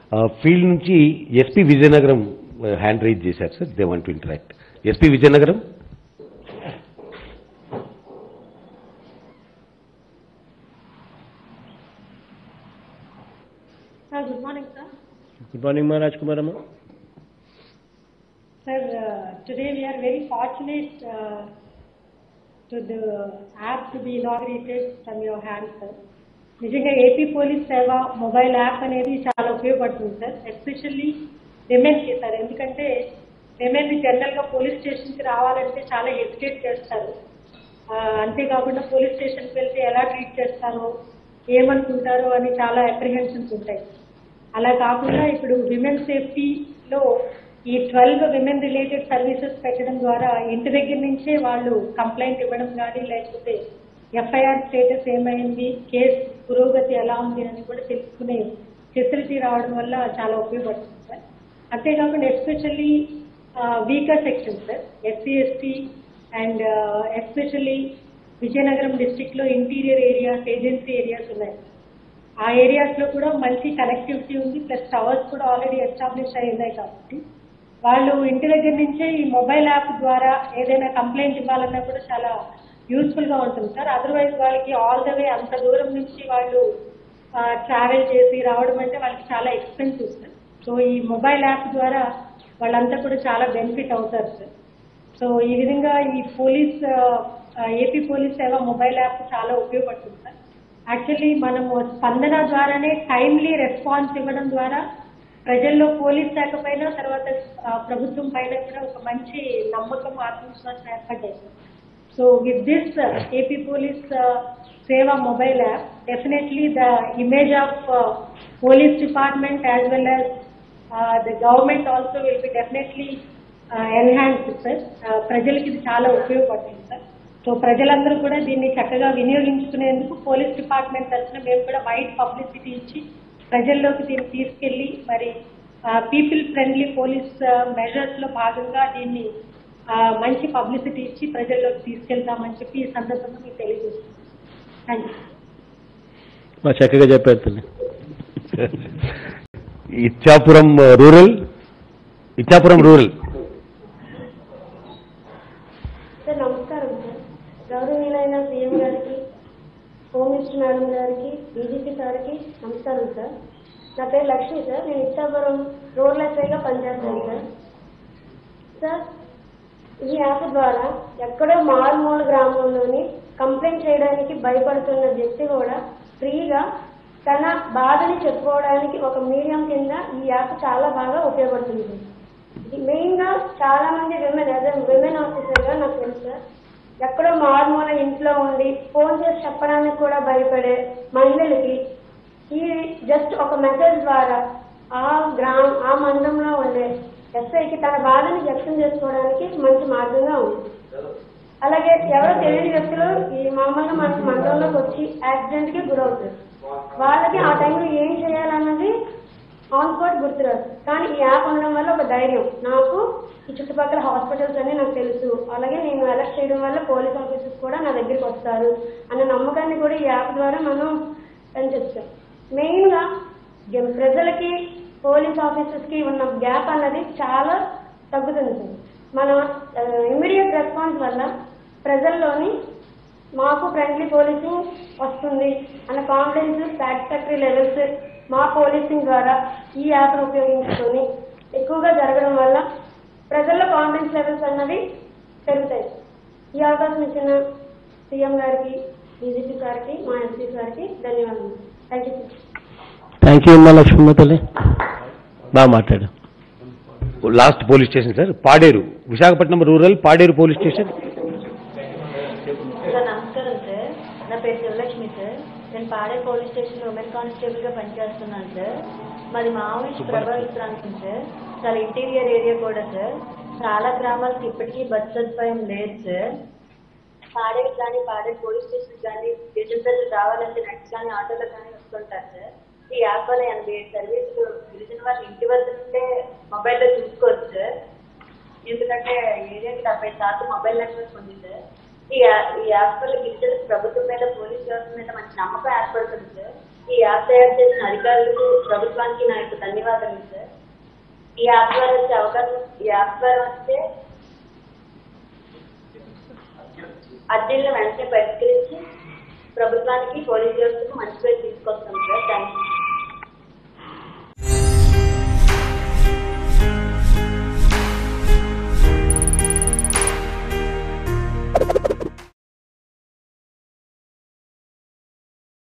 Field నుంచి SP Vizianagaram hand raise చేశారు sir they want to interact SP Vizianagaram Sir, good morning, sir. Good morning మా రాజ్ కుమార్ అమ్మ Sir, uh, today we are very fortunate uh, to the app to be inaugurated from your hands, sir. నిజంగా AP police Seva mobile app అనేది చాలా ఉపయోగపడుతుంది sir especially విమెన్కి sir ఎందుకంటే women జనరల్గా police స్టేషన్కి రావాలంటే చాలా హెసిటేట్ చేస్తారు ఆ, అంతేకాకుండా పోలీస్ స్టేషన్కి వెళ్తే ఎలా ట్రీట్ చేస్తారో ఏమనుకుంటారో అని చాలా అప్రిహెన్షన్స్ ఉంటాయి అలా కాకుండా ఇప్పుడు విమెన్ సేఫ్టీలో ఈ ట్వెల్వ్ విమెన్ రిలేటెడ్ సర్వీసెస్ పెట్టడం ద్వారా ఇంటి దగ్గర నుంచే వాళ్ళు కంప్లైంట్ ఇవ్వడం కానీ లేకపోతే ఎఫ్ఐఆర్ స్టేటస్ ఏమైంది కేసు పురోగతి ఎలా ఉంది అని కూడా తెలుసుకునే ఫెసిలిటీ రావడం వల్ల చాలా ఉపయోగపడుతుంది సార్ అంతేకాకుండా especially weaker section sir SC ST and especially Vizianagaram district లో ఇంటీరియర్ ఏరియాస్ ఏజెన్సీ ఏరియాస్ ఉన్నాయి ఆ ఏరియాస్ లో కూడా మంచి కనెక్టివిటీ ఉంది ప్లస్ టవర్స్ కూడా ఆల్రెడీ ఎస్టాబ్లిష్ అయి ఉన్నాయి కాబట్టి వాళ్ళు ఇంటి దగ్గర నుంచే ఈ మొబైల్ యాప్ ద్వారా ఏదైనా కంప్లైంట్ ఇవ్వాలన్నా కూడా చాలా యూస్ఫుల్ గా ఉంటుంది సార్ అదర్వైజ్ వాళ్ళకి ఆల్ ద వే అంత దూరం నుంచి వాళ్ళు ట్రావెల్ చేసి రావడం అంటే వాళ్ళకి చాలా ఎక్స్పెన్సివ్ సార్ సో ఈ మొబైల్ యాప్ ద్వారా వాళ్ళంతా కూడా చాలా బెనిఫిట్ అవుతారు సార్ సో ఈ విధంగా ఈ police AP police Seva mobile app చాలా ఉపయోగపడుతుంది సార్ యాక్చువల్లీ మనము స్పందన ద్వారానే టైమ్లీ రెస్పాన్స్ ఇవ్వడం ద్వారా ప్రజల్లో పోలీస్ శాఖ పైన తర్వాత ఆ, ప్రభుత్వం పైన కూడా ఒక మంచి నమ్మకం ఆత్మవిశ్వాసం ఏర్పడ్డాయి sir so with this AP police Seva mobile app definitely the image of police department as well as the government also will be definitely enhance sir ప్రజలకి ఇది చాలా ఉపయోగపడుతుంది సార్ సో ప్రజలందరూ కూడా దీన్ని చక్కగా వినియోగించుకునేందుకు పోలీస్ డిపార్ట్మెంట్ తరఫున మేము కూడా వైడ్ పబ్లిసిటీ ఇచ్చి ప్రజల్లోకి దీన్ని తీసుకెళ్లి మరి పీపుల్ ఫ్రెండ్లీ పోలీస్ మెజర్స్ లో భాగంగా దీన్ని ఆ, మంచి పబ్లిసిటీ ఇచ్చి ప్రజల్లోకి తీసుకెళ్తామని చెప్పి ఈ సందర్భంగా మీకు తెలియజేస్తున్నాను థ్యాంక్ యూ మా చక్కగా చెప్పారు తల్లి Ichchapuram rural Ichchapuram rural sir నమస్కారం సార్ గౌరవనీయులైన సీఎం గారికి హోమ్ మినిస్టర్ మేడం గారికి డీజీపీ సార్కి నమస్కారం సార్ నా పేరు లక్ష్మి సార్ నేను ఇచ్చాపురం రోడ్ల ఎస్ఐగా పనిచేస్తాను సార్ సార్ ఈ యాప్ ద్వారా ఎక్కడో మారుమూల గ్రామంలోని కంప్లైంట్ చేయడానికి భయపడుతున్న వ్యక్తి కూడా ఫ్రీగా తన బాధని చెప్పుకోవడానికి ఒక మీడియం కింద ఈ యాప్ చాలా బాగా ఉపయోగపడుతుంది ఇది మెయిన్ గా చాలా మంది విమెన్ అదే విమెన్ ఆఫీసర్ గా నాకు తెలుసు సార్ ఎక్కడో మారుమూల ఇంట్లో ఉండి ఫోన్ చేసి చెప్పడానికి కూడా భయపడే మహిళలకి ఈ జస్ట్ ఒక మెసేజ్ ద్వారా ఆ గ్రామ ఆ మండలంలో ఉండే ఎస్ఐకి తన బాధని వ్యక్తం చేసుకోవడానికి మంచి మార్గంగా ఉంది అలాగే ఎవరో తెలియని వ్యక్తులు ఈ మామూలుగా మన మండలంలోకి వచ్చి యాక్సిడెంట్ కి గురవుతారు వాళ్ళకి ఆ టైంలో ఏం చేయాలన్నది ఆన్ స్పాట్ గుర్తురాదు కానీ ఈ యాప్ ఉండడం వల్ల ఒక ధైర్యం నాకు ఈ చుట్టుపక్కల హాస్పిటల్స్ అన్ని నాకు తెలుసు అలాగే నేను అరెస్ట్ చేయడం వల్ల పోలీస్ ఆఫీసర్స్ కూడా నా దగ్గరికి వస్తారు అన్న నమ్మకాన్ని కూడా ఈ యాప్ ద్వారా మనం పెంచొచ్చు మెయిన్ గా జ- ప్రజలకి పోలీస్ ఆఫీసర్స్ కి ఉన్న గ్యాప్ అన్నది చాలా తగ్గుతుంది సార్ మన ఇమ్మీడియట్ రెస్పాన్స్ వల్ల ప్రజల్లోని మాకు ఫ్రెండ్లీ పోలీసింగ్ వస్తుంది అన్న కాన్ఫిడెన్స్ సాటిస్ఫాక్టరీ లెవెల్స్ మా పోలీసింగ్ ద్వారా ఈ యాప్ ఉపయోగించుకొని ఎక్కువగా జరగడం వల్ల ప్రజల్లో కాన్ఫిడెన్స్ లెవెల్స్ అన్నవి పెరుగుతాయి ఈ అవకాశం ఇచ్చిన సీఎం గారికి డీజీపీ గారికి మా ఎస్పీ గారికి ధన్యవాదాలు thank you sir thank you అమ్మా లక్ష్మమ్మ తల్లి బాగా మాట్లాడు last police station sir Paderu Visakhapatnam rural Paderu police station sir నమస్కారం సార్ నా పేరు శివలక్ష్మి సార్ నేను పాడే పోలీస్ స్టేషన్ ఉమెన్ కానిస్టేబుల్ గా పనిచేస్తున్నాను సార్ మాది మావోయిస్ట్ ప్రభావిత ప్రాంతం సార్ చాలా ఇంటీరియర్ ఏరియా కూడా సార్ చాలా గ్రామాలకు ఇప్పటికీ బస్ సదుపాయం లేదు సార్ పాడేరు కానీ పాడేరు పోలీస్ స్టేషన్ కానీ గిరిజన ప్రజలు రావాలంటే నెక్స్ట్ కానీ ఆటోలో కానీ వస్తుంటారు సార్ ఈ యాప్ వల్ల ఎనభై ఏడు సర్వీసులు గిరిజన వాళ్ళు ఇంటి వద్ద నుండే మొబైల్లో చూసుకోవచ్చు సార్ ఎందుకంటే ఏరియాకి డెబ్బై శాతం మొబైల్ నెట్వర్క్ ఉంది సార్ ఈ యా- ఈ యాప్ వల్ల గిరిజనులకు ప్రభుత్వం మీద పోలీస్ వ్యవస్థ మీద మంచి నమ్మకం ఏర్పడుతుంది సార్ ఈ యాప్ తయారు చేసిన అధికారులకు ప్రభుత్వానికి నా యొక్క ధన్యవాదాలు సార్ ఈ యాప్ ద్వారా వచ్చే అవకాశం ఈ యాప్ ద్వారా వస్తే అర్జీలను వెంటనే పరిష్కరించి ప్రభుత్వానికి పోలీస్ వ్యవస్థకు మంచి పేరు తీసుకొస్తాం సార్ థ్యాంక్ యూ